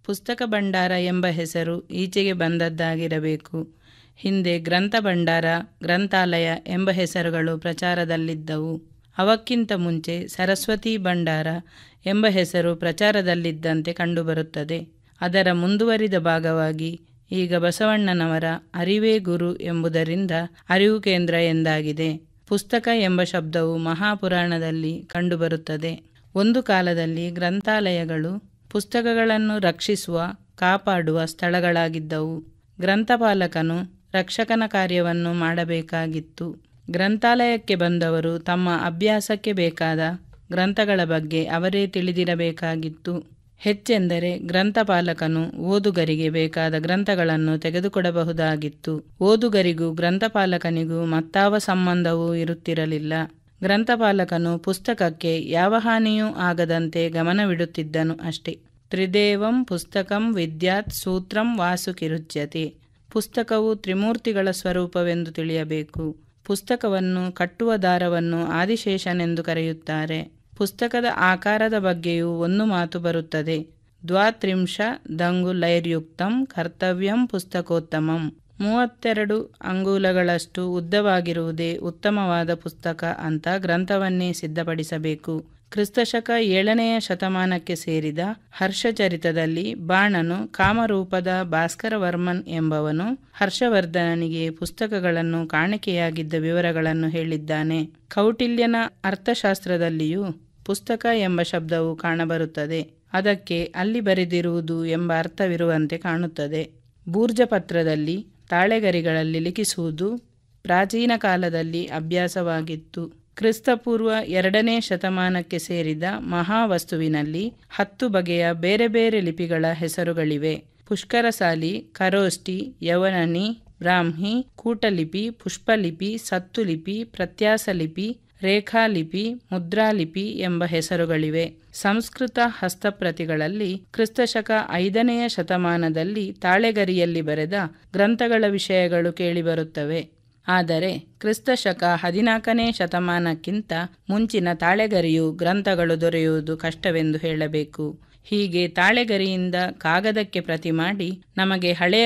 ಪುಸ್ತಕ ಭಂಡಾರ ಎಂಬ ಹೆಸರು ಈಚೆಗೆ ಬಂದದ್ದಾಗಿರಬೇಕು ಹಿಂದೆ ಗ್ರಂಥ ಭಂಡಾರ ಗ್ರಂಥಾಲಯ ಎಂಬ ಹೆಸರುಗಳು ಪ್ರಚಾರದಲ್ಲಿದ್ದವು ಅವಕ್ಕಿಂತ ಮುಂಚೆ ಸರಸ್ವತಿ ಭಂಡಾರ ಎಂಬ ಹೆಸರು ಪ್ರಚಾರದಲ್ಲಿದ್ದಂತೆ ಕಂಡುಬರುತ್ತದೆ ಅದರ ಮುಂದುವರಿದ ಭಾಗವಾಗಿ ಈಗ ಬಸವಣ್ಣನವರ ಅರಿವೇ ಗುರು ಎಂಬುದರಿಂದ ಅರಿವು ಕೇಂದ್ರ ಎಂದಾಗಿದೆ ಪುಸ್ತಕ ಎಂಬ ಶಬ್ದವು ಮಹಾಪುರಾಣದಲ್ಲಿ ಕಂಡುಬರುತ್ತದೆ ಒಂದು ಕಾಲದಲ್ಲಿ ಗ್ರಂಥಾಲಯಗಳು ಪುಸ್ತಕಗಳನ್ನು ರಕ್ಷಿಸುವ ಕಾಪಾಡುವ ಸ್ಥಳಗಳಾಗಿದ್ದವು ಗ್ರಂಥಪಾಲಕನು ರಕ್ಷಕನ ಕಾರ್ಯವನ್ನು ಮಾಡಬೇಕಾಗಿತ್ತು ಗ್ರಂಥಾಲಯಕ್ಕೆ ಬಂದವರು ತಮ್ಮ ಅಭ್ಯಾಸಕ್ಕೆ ಬೇಕಾದ ಗ್ರಂಥಗಳ ಬಗ್ಗೆ ಅವರೇ ತಿಳಿದಿರಬೇಕಾಗಿತ್ತು ಹೆಚ್ಚೆಂದರೆ ಗ್ರಂಥಪಾಲಕನು ಓದುಗರಿಗೆ ಬೇಕಾದ ಗ್ರಂಥಗಳನ್ನು ತೆಗೆದುಕೊಡಬಹುದಾಗಿತ್ತು ಓದುಗರಿಗೂ ಗ್ರಂಥಪಾಲಕನಿಗೂ ಮತ್ತಾವ ಸಂಬಂಧವೂ ಇರುತ್ತಿರಲಿಲ್ಲ ಗ್ರಂಥಪಾಲಕನು ಪುಸ್ತಕಕ್ಕೆ ಯಾವ ಹಾನಿಯೂ ಆಗದಂತೆ ಗಮನವಿಡುತ್ತಿದ್ದನು ಅಷ್ಟೇ ತ್ರಿದೇವಂ ಪುಸ್ತಕಂ ವಿದ್ಯಾತ್ ಸೂತ್ರಂ ವಾಸುಕಿರುಚ್ಯತೆ ಪುಸ್ತಕವು ತ್ರಿಮೂರ್ತಿಗಳ ಸ್ವರೂಪವೆಂದು ತಿಳಿಯಬೇಕು ಪುಸ್ತಕವನ್ನು ಕಟ್ಟುವ ದಾರವನ್ನು ಆದಿಶೇಷನೆಂದು ಕರೆಯುತ್ತಾರೆ ಪುಸ್ತಕದ ಆಕಾರದ ಬಗ್ಗೆಯೂ ಒಂದು ಮಾತು ಬರುತ್ತದೆ ದ್ವಾತ್ರಿಂಶ ದಂಗುಲೈರ್ಯುಕ್ತಂ ಕರ್ತವ್ಯಂ ಪುಸ್ತಕೋತ್ತಮಂ ಮೂವತ್ತೆರಡು ಅಂಗುಲಗಳಷ್ಟು ಉದ್ದವಾಗಿರುವುದೇ ಉತ್ತಮವಾದ ಪುಸ್ತಕ ಅಂತ ಗ್ರಂಥವನ್ನೇ ಸಿದ್ಧಪಡಿಸಬೇಕು ಕ್ರಿಸ್ತಶಕ ಏಳನೆಯ ಶತಮಾನಕ್ಕೆ ಸೇರಿದ ಹರ್ಷಚರಿತದಲ್ಲಿ ಬಾಣನು ಕಾಮರೂಪದ ಭಾಸ್ಕರವರ್ಮನ್ ಎಂಬವನು ಹರ್ಷವರ್ಧನನಿಗೆ ಪುಸ್ತಕಗಳನ್ನು ಕಾಣಿಕೆಯಾಗಿದ್ದ ವಿವರಗಳನ್ನು ಹೇಳಿದ್ದಾನೆ ಕೌಟಿಲ್ಯನ ಅರ್ಥಶಾಸ್ತ್ರದಲ್ಲಿಯೂ ಪುಸ್ತಕ ಎಂಬ ಶಬ್ದವು ಕಾಣಬರುತ್ತದೆ ಅದಕ್ಕೆ ಅಲ್ಲಿ ಬರೆದಿರುವುದು ಎಂಬ ಅರ್ಥವಿರುವಂತೆ ಕಾಣುತ್ತದೆ ಬೂರ್ಜಪತ್ರದಲ್ಲಿ ತಾಳೆಗರಿಗಳಲ್ಲಿ ಲಿಖಿಸುವುದು ಪ್ರಾಚೀನ ಕಾಲದಲ್ಲಿ ಅಭ್ಯಾಸವಾಗಿತ್ತು ಕ್ರಿಸ್ತಪೂರ್ವ ಎರಡನೇ ಶತಮಾನಕ್ಕೆ ಸೇರಿದ ಮಹಾವಸ್ತುವಿನಲ್ಲಿ ಹತ್ತು ಬಗೆಯ ಬೇರೆ ಬೇರೆ ಲಿಪಿಗಳ ಹೆಸರುಗಳಿವೆ ಪುಷ್ಕರಸಾಲಿ ಖರೋಷ್ಠಿ ಯವನನಿ ಬ್ರಾಹ್ಮಿ ಕೂಟಲಿಪಿ ಪುಷ್ಪಲಿಪಿ ಸತ್ತುಲಿಪಿ ಪ್ರತ್ಯಾಸಲಿಪಿ ರೇಖಾಲಿಪಿ ಮುದ್ರಾಲಿಪಿ ಎಂಬ ಹೆಸರುಗಳಿವೆ ಸಂಸ್ಕೃತ ಹಸ್ತಪ್ರತಿಗಳಲ್ಲಿ ಕ್ರಿಸ್ತಶಕ ಐದನೆಯ ಶತಮಾನದಲ್ಲಿ ತಾಳೆಗರಿಯಲ್ಲಿ ಬರೆದ ಗ್ರಂಥಗಳ ವಿಷಯಗಳು ಕೇಳಿಬರುತ್ತವೆ ಆದರೆ ಕ್ರಿಸ್ತಶಕ ಹದಿನಾಲ್ಕನೇ ಶತಮಾನಕ್ಕಿಂತ ಮುಂಚಿನ ತಾಳೆಗರಿಯು ಗ್ರಂಥಗಳು ದೊರೆಯುವುದು ಕಷ್ಟವೆಂದು ಹೇಳಬೇಕು ಹೀಗೆ ತಾಳೆಗರಿಯಿಂದ ಕಾಗದಕ್ಕೆ ಪ್ರತಿ ಮಾಡಿ ನಮಗೆ ಹಳೆಯ